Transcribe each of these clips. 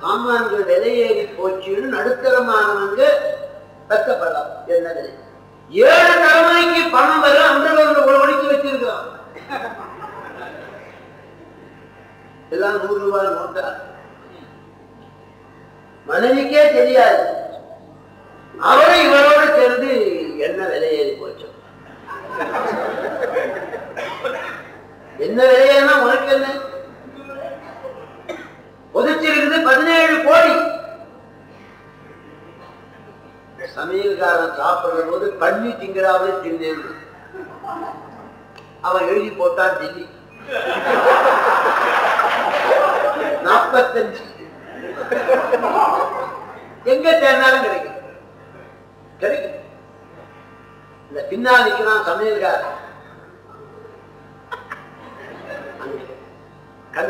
சாமான்கள் விலையேறி போச்சுன்னு நடுத்தரமானவங்க கஷ்டப்படலாம் என்ன விலை ஏழு தலைமுறைக்கு பணம் வரும் அந்த ஒழிச்சு வச்சிருக்கிறோம் எல்லாம் நூறு ரூபாய் நோட்டா மனைவிக்கே தெரியாது அவரை இவரோட சேர்ந்து என்ன விலையேறி போச்சு என்ன விலையேன்னா உனக்கு என்ன ஒதுச்சிருக்குது பதினேழு கோடி சமையல்காரன் சாப்பிடுற போது பண்ணி திங்கிறாவே தின்னேன் அவன் எழுதி போட்டான் டெல்லி நாற்பத்தஞ்சு எங்க தேர்ந்தாலும் கிடைக்கும் கிடைக்கும் இந்த பின்னால் நிற்கிறான் சமையல்காரன் அங்கே. கண்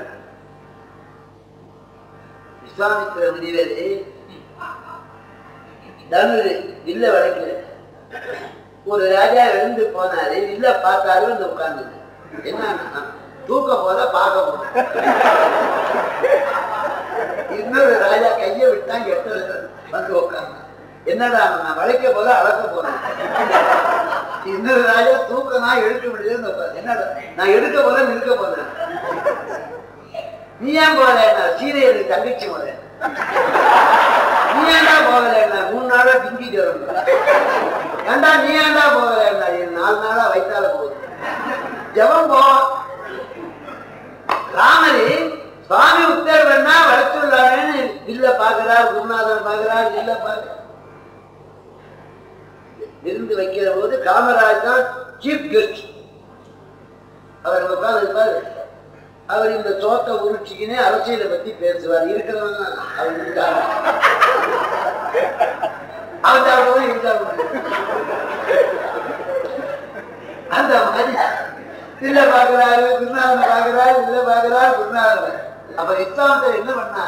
விஸ்வாமித்திர முனிவர் தனுரு வில்ல வளைக்கல ஒரு ராஜா எழுந்து போனாரு வில்ல பார்த்தாரு வந்து உட்கார்ந்து என்ன தூக்க போத பார்க்க போன இன்னொரு ராஜா கையை விட்டான் எட்டு வந்து உட்கார்ந்து என்னடா நான் வளைக்க போத அளக்க போறேன் இன்னொரு ராஜா தூக்கம் நான் எடுக்க முடியலன்னு உட்கார்ந்து. என்னடா நான் எடுக்க போறேன் நிற்க போறேன் நீ ஏன் போகல சீரியல் தங்கச்சி போல நீ ஏன்டா போகல மூணு நாளா பிங்கிட்டு வரும் ஏண்டா நீ ஏன்டா போகல நாலு நாளா வைத்தால போகுது ஜபம் போ ராமரி சுவாமி உத்தரவுன்னா வளர்த்துள்ளாருன்னு இல்ல பாக்குறார் குருநாதர் பாக்குறார் இல்ல பாக்குறார் விருந்து வைக்கிற போது காமராஜ் தான் சீஃப் கெஸ்ட் அவர் உட்கார்ந்து இருப்பாரு அவர் இந்த சோத்தை உருட்சிக்கினே அரசியலை பத்தி பேசுவார் இருக்கிறவன் தான் அவர் இருக்காங்க அவர் சாப்பிடுவோம் இருந்தாங்க அந்த மாதிரி இல்ல பாக்குறாரு குருநாதன் பாக்குறாரு இல்ல பாக்குறாரு குருநாதன் அப்ப இஸ்லாமத்தில் என்ன பண்ணா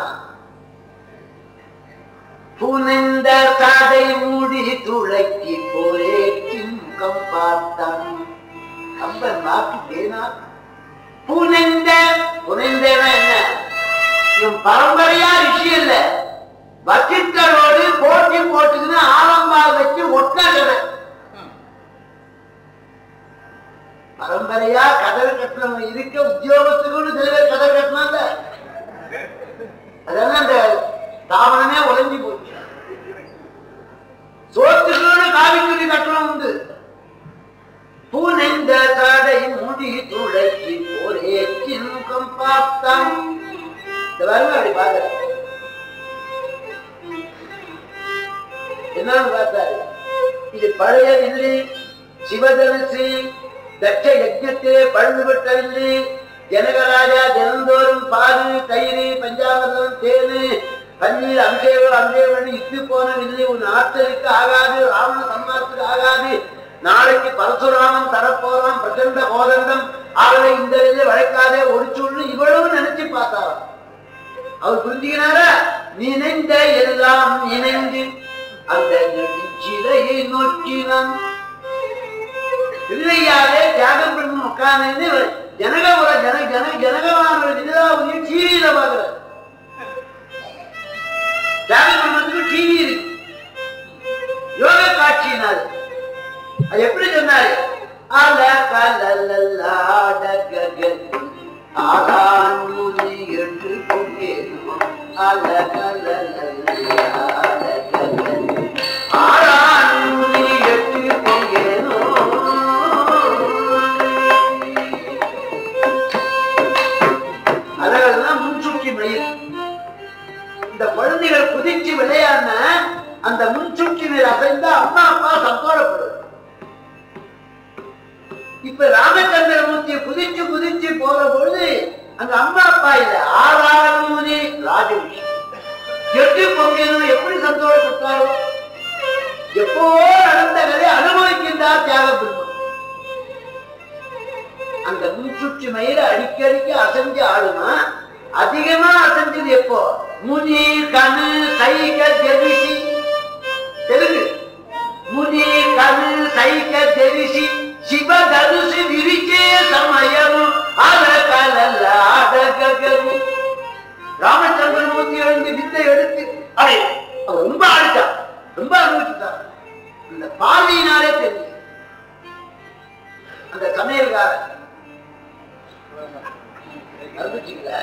புனிந்த சாடை மூடி துளைக்கி போரே சிங்கம் பார்த்தான் கம்பன் வாக்கு தேனா புனிந்த புனிந்தனா என்ன இவன் பரம்பரையா விஷயம் இல்ல வச்சிட்டரோடு போட்டி போட்டுக்கின்னு ஆலம்பால் வச்சு ஒட்டாக்கணும் பரம்பரையா கதர் கட்டணம் இருக்க உத்தியோகத்துக்குன்னு சில பேர் கதர் கட்டணம் அதெல்லாம் அந்த தாவணமே உழைஞ்சி போச்சு சோத்துக்குன்னு காவிக்குடி கட்டணம் உண்டு பூனைந்த தடை முடி துளைக்கி ஒரே சின்முகம் பார்த்தான் இந்த வருங்க அப்படி பார்க்க என்னன்னு பார்த்தாரு இது பழைய வில்லி சிவதனுசு தட்ச யஜ்யத்திலே பழுதுபட்ட வில்லி ஜனகராஜா தினந்தோறும் பால் தயிர் பஞ்சாமிர்தம் தேனு பன்னீர் அபிஷேகம் அபிஷேகம் பண்ணி இட்டு போன வில்லி உன் ஆற்றலுக்கு ஆகாது ராவண சம்மாரத்துக்கு ஆகாது நாளைக்கு பரசுராமன் தரப்போறான் பிரச்சண்ட கோதண்டம் ஆகவே இந்த வில்லை வளைக்காதே ஒடிச்சுன்னு இவ்வளவு நினைச்சு பார்த்தாராம் அவர் புரிஞ்சுக்கிறாரா நினைந்த எல்லாம் நினைந்து அந்த நெடுஞ்சிலையை நோக்கினான் பிள்ளையாரே தியாகம் பண்ணி உட்கார்ந்து ஜனகபுர ஜன ஜன ஜனகமான நிலாவுடைய டிவியில பாக்குற தியாகம் பண்ணதுக்கு டிவி இருக்கு யோக காட்சியினால் அது எப்படி சொன்னாரு அல கலல்லாடககு ஆகான் முனி என்று கொண்டேனும் அல கலல்லாடககு ஆகான் முனி என்று கொண்டேனும் அழகெல்லாம் முன்சுற்றி மயில் இந்த குழந்தைகள் குதிச்சு விளையாடின அந்த முன்சுற்றி நீர் அசைந்தா அம்மா அப்பா சந்தோஷப்படும் இப்ப ராமச்சந்திரமூர்த்தியை குதிச்சு குதிச்சு போற பொழுது அங்க அம்மா அப்பா இல்ல ஆறாவது முனி ராஜரிஷி எட்டு பொங்கலும் எப்படி சந்தோஷப்பட்டாரோ எப்போ நடந்த கதை அனுபவிக்கின்றார் தியாக பெருமாள் அந்த முன்சுற்றி மயில அடிக்கடிக்கு அசைஞ்சு ஆடுமா அதிகமா அசைஞ்சது எப்போ முனி கணு சைக ஜெரிசி தெலுங்கு முனி கணு சைக ஜெரிசி சிவ தனுசு விரிச்சே சமயம் அழகலல்ல அடககு ராமச்சந்திரமூர்த்தி புத்தி எழுந்து வித்தை எடுத்து அதை அவர் ரொம்ப ஆடிட்டார் ரொம்ப அனுபவிச்சுட்டார் அந்த பார்வையினாலே தெரியும் அந்த சமையல்காரன் மறந்துட்டீங்களா?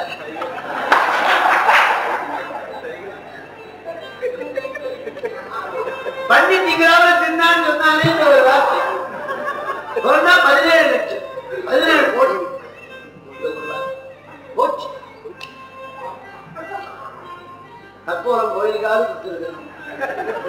பண்ணி திங்கிறாம தின்னான்னு சொன்னாலே இந்த ஒரு வார்த்தை சொன்னா பதினேழு லட்சம் பதினேழு கோடி போச்சு கற்பூரம் கோயிலுக்காவது கொடுத்துருக்கணும்